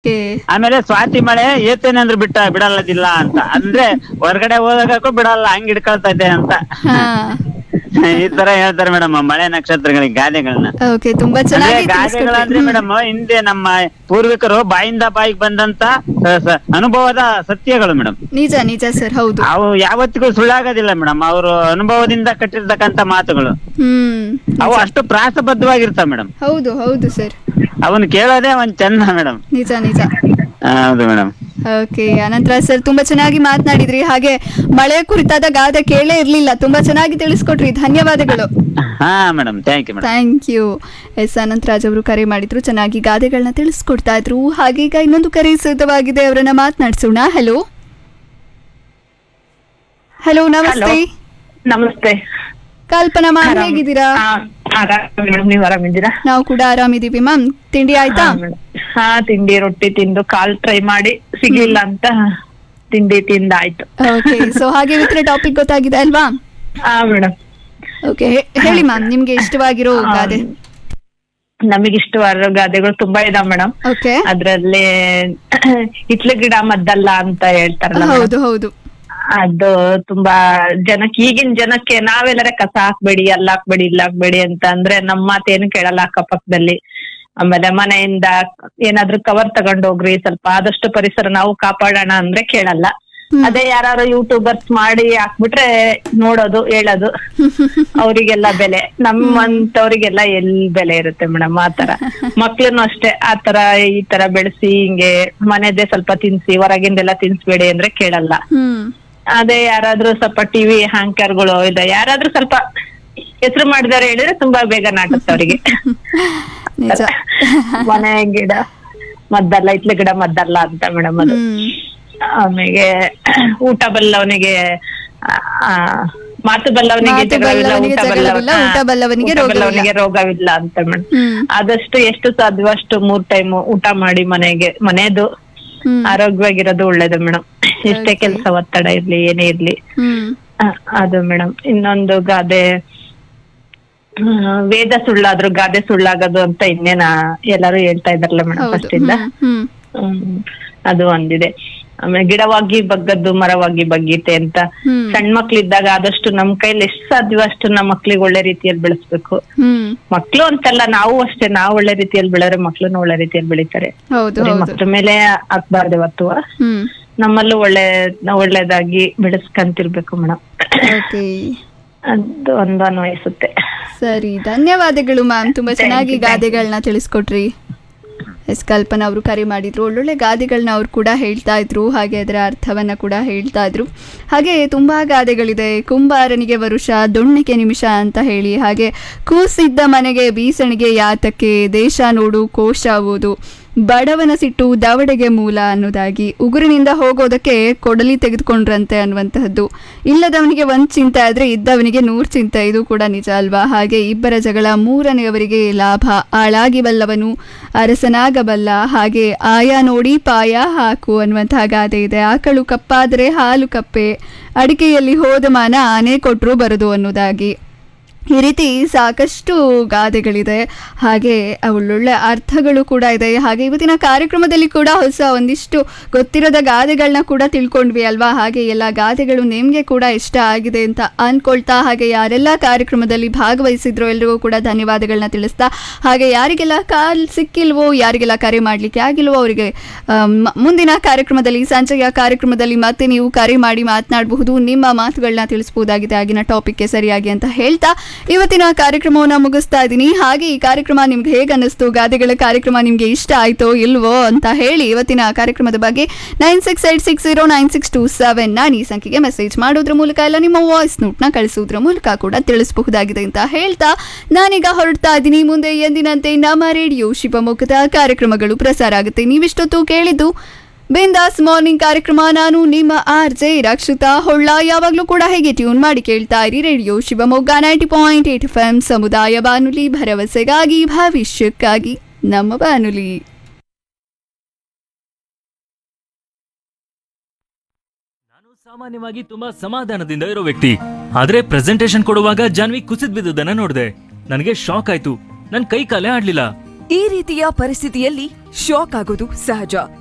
Okay ಆಮೇಲೆ ಸ್ವಾತಿ ಮಳೆ ಏತೇನಂದ್ರು ಬಿಟ್ಟ ಬಿಡಲ್ಲದಿಲ್ಲ ಅಂತ ಅಂದ್ರೆ ಹೊರಗಡೆ ಹೋದಾಗಕ್ಕೂ ಬಿಡಲ್ಲ ಹಂಗ್ ಹಿಡ್ಕೊಳ್ತಾ ಇದೆ ಅಂತ ಹಾ ಈ ತರ ಹೇಳ್ತಾರೆ ಮೇಡಮ್ ಮಳೆ ನಕ್ಷತ್ರಗಳಿಗೆ ಗಾದೆಗಳನ್ನ ಓಕೆ ತುಂಬಾ ಅಂದ್ರೆ ಚೆನ್ನಾಗಿ ಗಾದೆಗಳಂದ್ರೆ ತಿಳಿಸ್ಕೊಟ್ರಿ. ಮೇಡಮ್ ಹಿಂದೆ ನಮ್ಮ ಪೂರ್ವಿಕರು ಬಾಯಿಂದ ಬಾಯಿಗೆ ಬಂದಂತ ಸ- ಸ- ಅನುಭವದ ಸತ್ಯಗಳು ಮೇಡಮ್ ನಿಜ ನಿಜ ಸರ್ ಹೌದು ಅವು ಯಾವತ್ತಿಗೂ ಸುಳ್ಳಾಗೋದಿಲ್ಲ ಮೇಡಮ್ ಅವರು ಅನುಭವದಿಂದ ಕಟ್ಟಿರ್ತಕ್ಕಂತ ಮಾತುಗಳು ಹ್ಮ್ ಅವು ಅಷ್ಟು ಪ್ರಾಸಬದ್ಧವಾಗಿರ್ತಾವ ಮೇಡಮ್ ಹೌದು ಹೌದು ಸರ್ ಅವನ್ ಕೇಳೋದೇ ಒಂದ್ ಚಂದ ಮೇಡಮ್ ನಿಜ ನಿಜ ಹೌದು ಮೇಡಮ್ ಓಕೆ ಅನಂತರ ಸರ್ ತುಂಬಾ ಚೆನ್ನಾಗಿ ಮಾತನಾಡಿದ್ರಿ ಹಾಗೆ ಮಳೆ ಕುರಿತಾದ ಗಾದೆ ಕೇಳೇ ಇರ್ಲಿಲ್ಲ ತುಂಬಾ ಚೆನ್ನಾಗಿ ತಿಳಿಸ್ಕೊಟ್ರಿ ಧನ್ಯವಾದಗಳು ಹಾ madam thank you madam thank you S Anantharaj ಅವರು ಕರೆ ಮಾಡಿದ್ರು ಚೆನ್ನಾಗಿ ಗಾದೆಗಳನ್ನ ತಿಳಿಸ್ಕೊಡ್ತಾ ಇದ್ರು ಹಾಗೆ ಈಗ ಇನ್ನೊಂದು ಕರೆ ಸಿದ್ಧವಾಗಿದೆ ಅವರನ್ನ ಮಾತನಾಡ್ಸೋಣ ಹಲೋ ಹಲೋ ನಮಸ್ತೆ ನಮಸ್ತೆ ಕಲ್ಪನಾ ಮ್ಯಾಮ್ ಹೇಗಿದ್ದೀರಾ ಹಾ, ಆರಾಮ್ ಮೇಡಮ್ ನೀವ್ ಆರಾಮಿದ್ದೀರಾ ನಾವು ಕೂಡ ಆರಾಮಿದೀವಿ ಮ್ಯಾಮ್ ತಿಂಡಿ ಆಯ್ತಾ ಹಾ, ಮೇಡಮ್. ಹಾ ತಿಂಡಿ ರೊಟ್ಟಿ ತಿಂದು ಕಾಲ್ ಟ್ರೈ ಮಾಡಿ ಸಿಗ್ಲಿಲ್ಲ ಅಂತ ತಿಂಡಿ ತಿಂದಾಯ್ತು ಓಕೆ ಸೊ ಹಾಗೆ ಇವತ್ತಿನ ಟಾಪಿಕ್ ಗೊತ್ತಾಗಿದೆ ಅಲ್ವಾ ಹಾ ಮೇಡಮ್ ಓಕೆ ಹೇಳಿ ಮ್ಯಾಮ್ ನಿಮ್ಗೆ ಇಷ್ಟವಾಗಿರೋ ಗಾದೆ ನಮಗೆ ಇಷ್ಟವಾದ ಗಾದೆಗಳು ತುಂಬಾ ಇದಾವ್ ಮೇಡಮ್ ಓಕೆ ಅದ್ರಲ್ಲಿ ಹಿತ್ಲ ಗಿಡ ಮದ್ದಲ್ಲ ಅಂತ ಹೇಳ್ತಾರಲ್ಲ madam. ಹೌದು ಹೌದು ಅದು ತುಂಬಾ ಜನಕ್ಕೆ ಈಗಿನ ಜನಕ್ಕೆ ನಾವೆಲ್ಲರ ಕಸ ಹಾಕ್ಬೇಡಿ ಅಲ್ಲ ಹಾಕ್ಬೇಡಿ ಇಲ್ಲ ಹಾಕ್ಬೇಡಿ ಅಂತ ಅಂದ್ರೆ ನಮ್ಮ ಮಾತೇನು ಕೇಳಲ್ಲ ಅಕ್ಕಪಕ್ಕದಲ್ಲಿ ಆಮೇಲೆ ಮನೆಯಿಂದ ಏನಾದ್ರೂ ಕವರ್ ತಗೊಂಡ್ ಹೋಗ್ರಿ ಸ್ವಲ್ಪ ಆದಷ್ಟು ಪರಿಸರ ನಾವು ಕಾಪಾಡೋಣ ಅಂದ್ರೆ ಕೇಳಲ್ಲ ಅದೇ ಯಾರು ಯೂಟ್ಯೂಬರ್ಸ್ ಮಾಡಿ ಹಾಕ್ಬಿಟ್ರೆ ನೋಡೋದು ಹೇಳೋದು ಅವರಿಗೆಲ್ಲ ಬೆಲೆ ನಮ್ಮಂತವ್ರಿಗೆಲ್ಲ ಎಲ್ಲಿ ಬೆಲೆ ಇರುತ್ತೆ ಮೇಡಮ್ ಆತರ ಮಕ್ಳನ್ನು ಅಷ್ಟೇ ಆತರ ಈ ತರ ಬೆಳೆಸಿ ಹಿಂಗೆ ಮನೆದೇ ಸ್ವಲ್ಪ ತಿನ್ಸಿ ಹೊರಗಿಂದೆಲ್ಲ ತಿನ್ಸ್ಬೇಡಿ ಅಂದ್ರೆ ಕೇಳಲ್ಲ ಹ್ಮ್ ಅದೇ ಯಾರಾದ್ರೂ ಸ್ವಲ್ಪ ಟಿವಿ ಹ್ಯಾಂಕರ್ಗಳು ಇದೆ ಯಾರಾದ್ರೂ ಸ್ವಲ್ಪ ಹೆಸರು ಮಾಡಿದಾರೆ ಹೇಳಿದ್ರೆ ತುಂಬಾ ಬೇಗ ನಾಟುತ್ತೆ ಅವರಿಗೆ ನಿಜ ಮನೆ ಗಿಡ ಮದ್ದಲ್ಲ ಇತ್ಲ ಗಿಡ ಮದ್ದಲ್ಲ ಅಂತ ಮೇಡಮ್ ಅದು ಹ್ಮ್ ಆಮೇಲೆ ಊಟ ಬಲ್ಲವನಿಗೆ ಆ, ಮಾತು ಬಲ್ಲವನಿಗೆ ಮಾತು ಜಗಳವಿಲ್ಲ ಬಲ್ಲವನಿಗೆ ಊಟ ಜಗಳವಿಲ್ಲ, ಊಟ ಬಲ್ಲವನಿಗೆ ಊಟ ರೋಗವಿಲ್ಲ. ಬಲ್ಲವನಿಗೆ ರೋಗವಿಲ್ಲ ಅಂತ ಮೇಡಮ್ ಹ್ಮ್ ಆದಷ್ಟು ಎಷ್ಟು ಸಾಧ್ಯವೋ ಅಷ್ಟು ಮೂರ್ ಟೈಮ್ ಊಟ ಮಾಡಿ ಮನೆಗೆ ಮನೆದು ಹ್ಮ್ ಆರೋಗ್ಯವಾಗಿರೋದು ಒಳ್ಳೇದು ಮೇಡಮ್ ಎಷ್ಟೇ ಕೆಲ್ಸ ಒತ್ತಡ ಇರ್ಲಿ ಏನೇ ಇರ್ಲಿ ಹ್ಮ್ ಆ, ಅದು ಮೇಡಮ್ ಇನ್ನೊಂದು ಗಾದೆ ಆ, ವೇದ ಸುಳ್ಳಾದ್ರು ಗಾದೆ ಸುಳ್ಳಾಗೋದು ಅಂತ ಇನ್ನೇನ ಎಲ್ಲರೂ ಹೇಳ್ತಾ ಇದಾರಲ್ಲ ಮೇಡಮ್ ಹೌದು ಫಸ್ಟ್ ಇಂದ ಹ್ಮ್ ಹ್ಮ್ ಹ್ಮ್. ಅದು ಒಂದಿದೆ ಆಮೇಲೆ ಗಿಡವಾಗಿ ಬಗ್ಗದ್ದು ಮರವಾಗಿ ಬಗ್ಗೀತೆ ಅಂತ ಹ್ಮ್ ಸಣ್ಣ ಮಕ್ಳಿದ್ದಾಗ ಆದಷ್ಟು ನಮ್ ಕೈಲಿ ಎಷ್ಟು ಸಾಧ್ಯವೋ ಅಷ್ಟು ನಮ್ಮ ಮಕ್ಳಿಗೆ ಒಳ್ಳೆ ರೀತಿಯಲ್ಲಿ ಬೆಳೆಸ್ಬೇಕು ಹ್ಮ್ ಮಕ್ಳು ಅಂತಲ್ಲ ನಾವು ಅಷ್ಟೇ ನಾವು ಒಳ್ಳೆ ರೀತಿಯಲ್ಲಿ ಬೆಳೆದ್ರೆ ಮಕ್ಳನ್ನು ಒಳ್ಳೆ ರೀತಿಯಲ್ಲಿ ಬೆಳಿತಾರೆ ಹೌದು ಬರೀ ಹೌದು ಮಕ್ಳ ಮೇಲೆ ಹಾಕ್ಬಾರ್ದು ಇವತ್ತು ಹ್ಮ್ ನಮ್ಮಲ್ಲೂ ಒಳ್ಳೆ ಒಳ್ಳೇದಾಗಿ ಬೆಳೆಸ್ಕಂತಿರ್ಬೇಕು ಮೇಡಮ್ ಓಕೆ ಅದು ಒಂದು ಅನ್ವಯಿಸುತ್ತೆ ಸರಿ ಧನ್ಯವಾದಗಳು ಮ್ಯಾಮ್ ತುಂಬಾ ಚೆನ್ನಾಗಿ ಗಾದೆಗಳನ್ನ ತಿಳಿಸ್ಕೊಟ್ರಿ ಎಸ್ ಕಲ್ಪನಾ ಅವರು ಕರೆ ಮಾಡಿದ್ರು ಒಳ್ಳೊಳ್ಳೆ ಗಾದೆಗಳನ್ನ ಅವ್ರು ಕೂಡ ಹೇಳ್ತಾ ಇದ್ರು ಹಾಗೆ ಅದರ ಅರ್ಥವನ್ನ ಕೂಡ ಹೇಳ್ತಾ ಇದ್ರು ಹಾಗೆ ತುಂಬಾ ಗಾದೆಗಳಿದೆ ಕುಂಬಾರನಿಗೆ ವರುಷ ದೊಣ್ಣೆಗೆ ನಿಮಿಷ ಅಂತ ಹೇಳಿ ಹಾಗೆ ಕೂಸಿದ್ದ ಮನೆಗೆ ಬೀಸಣಿಗೆ ಯಾತಕ್ಕೆ ದೇಶ ನೋಡು ಕೋಶ ಓದು ಬಡವನ ಸಿಟ್ಟು ದವಡೆಗೆ ಮೂಲ ಅನ್ನೋದಾಗಿ ಉಗುರಿನಿಂದ ಹೋಗೋದಕ್ಕೆ ಕೊಡಲಿ ತೆಗೆದುಕೊಂಡ್ರಂತೆ ಅನ್ನುವಂತಹದ್ದು ಇಲ್ಲದವನಿಗೆ ಒಂದ್ ಚಿಂತೆ ಆದ್ರೆ ಇದ್ದವನಿಗೆ ನೂರ್ ಚಿಂತೆ ಇದು ಕೂಡ ನಿಜ ಅಲ್ವಾ ಹಾಗೆ ಇಬ್ಬರ ಜಗಳ ಮೂರನೆಯವರಿಗೆ ಲಾಭ ಆಳಾಗಿ ಬಲ್ಲವನು ಅರಸನಾಗಬಲ್ಲ ಹಾಗೆ ಆಯಾ ನೋಡಿ ಪಾಯ ಹಾಕು ಅನ್ನುವಂತಹ ಗಾದೆ ಇದೆ ಆಕಳು ಕಪ್ಪಾದರೆ ಹಾಲು ಕಪ್ಪೆ ಅಡಿಕೆಯಲ್ಲಿ ಹೋದ ಮಾನ ಆನೆ ಕೊಟ್ಟರು ಬರದು ಅನ್ನೋದಾಗಿ ಈ ರೀತಿ ಸಾಕಷ್ಟು ಗಾದೆಗಳಿದೆ ಹಾಗೆ ಒಳ್ಳೊಳ್ಳೆ ಅರ್ಥಗಳು ಕೂಡ ಇದೆ ಹಾಗೆ ಇವತ್ತಿನ ಕಾರ್ಯಕ್ರಮದಲ್ಲಿ ಕೂಡ ಹೊಸ ಒಂದಿಷ್ಟು ಗೊತ್ತಿರದ ಗಾದೆಗಳನ್ನ ಕೂಡ ತಿಳ್ಕೊಂಡ್ವಿ ಅಲ್ವಾ ಹಾಗೆ ಎಲ್ಲ ಗಾದೆಗಳು ನಿಮಗೆ ಕೂಡ ಇಷ್ಟ ಆಗಿದೆ ಅಂತ ಅನ್ಕೊಳ್ತಾ ಹಾಗೆ ಯಾರೆಲ್ಲ ಕಾರ್ಯಕ್ರಮದಲ್ಲಿ ಭಾಗವಹಿಸಿದ್ರು ಎಲ್ರಿಗೂ ಕೂಡ ಧನ್ಯವಾದಗಳನ್ನ ತಿಳಿಸ್ತಾ ಹಾಗೆ ಯಾರಿಗೆಲ್ಲ ಕಾಲ್ ಸಿಕ್ಕಿಲ್ವೋ ಯಾರಿಗೆಲ್ಲ ಕರೆ ಮಾಡಲಿಕ್ಕೆ ಆಗಿಲ್ವೋ ಅವರಿಗೆ ಮುಂದಿನ ಕಾರ್ಯಕ್ರಮದಲ್ಲಿ ಸಂಜೆಯ ಕಾರ್ಯಕ್ರಮದಲ್ಲಿ ಮತ್ತೆ ನೀವು ಕರೆ ಮಾಡಿ ಮಾತನಾಡಬಹುದು ನಿಮ್ಮ ಮಾತುಗಳನ್ನ ತಿಳಿಸಬಹುದಾಗಿದೆ ಆಗಿನ ಟಾಪಿಕ್ಗೆ ಸರಿಯಾಗಿ ಅಂತ ಹೇಳ್ತಾ ಇವತ್ತಿನ ಕಾರ್ಯಕ್ರಮವನ್ನು ಮುಗಿಸ್ತಾ ಇದ್ದೀನಿ ಹಾಗೆ ಈ ಕಾರ್ಯಕ್ರಮ ನಿಮ್ಗೆ ಹೇಗೆ ಅನ್ನಿಸ್ತು ಗಾದೆಗಳ ಕಾರ್ಯಕ್ರಮ ನಿಮ್ಗೆ ಇಷ್ಟ ಆಯ್ತೋ ಇಲ್ವೋ ಅಂತ ಹೇಳಿ ಇವತ್ತಿನ ಕಾರ್ಯಕ್ರಮದ ಬಗ್ಗೆ nine six eight six zero nine six two seven ನಾನು ಈ ಸಂಖ್ಯೆಗೆ ಮೆಸೇಜ್ ಮಾಡೋದ್ರ ಮೂಲಕ ಇಲ್ಲ ನಿಮ್ಮ ವಾಯ್ಸ್ ನೋಟ್ನ ಕಳಿಸೋದ್ರ ಮೂಲಕ ಕೂಡ ತಿಳಿಸಬಹುದಾಗಿದೆ ಅಂತ ಹೇಳ್ತಾ ನಾನೀಗ ಹೊರಡ್ತಾ ಇದ್ದೀನಿ ಮುಂದೆ ಎಂದಿನಂತೆ ನಮ್ಮ ರೇಡಿಯೋ ಶಿವಮೊಗ್ಗದ ಕಾರ್ಯಕ್ರಮಗಳು ಪ್ರಸಾರ ಆಗುತ್ತೆ ನೀವಿಷ್ಟೊತ್ತು ಕೇಳಿದ್ದು ಬಿಂದಾಸ್ ಮಾರ್ನಿಂಗ್ ಕಾರ್ಯಕ್ರಮ ನಾನು ನಿಮ್ಮ ಆರ್ ಜೆ ರಕ್ಷಿತಾ ಹೊಳ್ಳ ಯಾವಾಗಲೂ ಕೂಡ ಹೇಗೆ ಟ್ಯೂನ್ ಮಾಡಿ ಕೇಳ್ತಾ ಇರಿ radio Shivamogga ninety point eight F M ಸಮುದಾಯ ಬಾನುಲಿ ಭರವಸೆಗಾಗಿ ಭವಿಷ್ಯಕ್ಕಾಗಿ ನಮ್ಮ ಬಾನುಲಿ ನಾನು ಸಾಮಾನ್ಯವಾಗಿ ತುಂಬಾ ಸಮಾಧಾನದಿಂದ ಇರೋ ವ್ಯಕ್ತಿ ಆದ್ರೆ ಪ್ರೆಸೆಂಟೇಶನ್ ಕೊಡುವಾಗ ಜಾನ್ವಿ ಕುಸಿದ್ ಬಿದ್ದುದನ್ನ ನೋಡಿದೆ ನನಗೆ ಶಾಕ್ ಆಯ್ತು ನನ್ ಕೈ ಕಾಲೇ ಆಡ್ಲಿಲ್ಲ ಈ ರೀತಿಯ ಪರಿಸ್ಥಿತಿಯಲ್ಲಿ ಶಾಕ್ ಆಗೋದು ಸಹಜ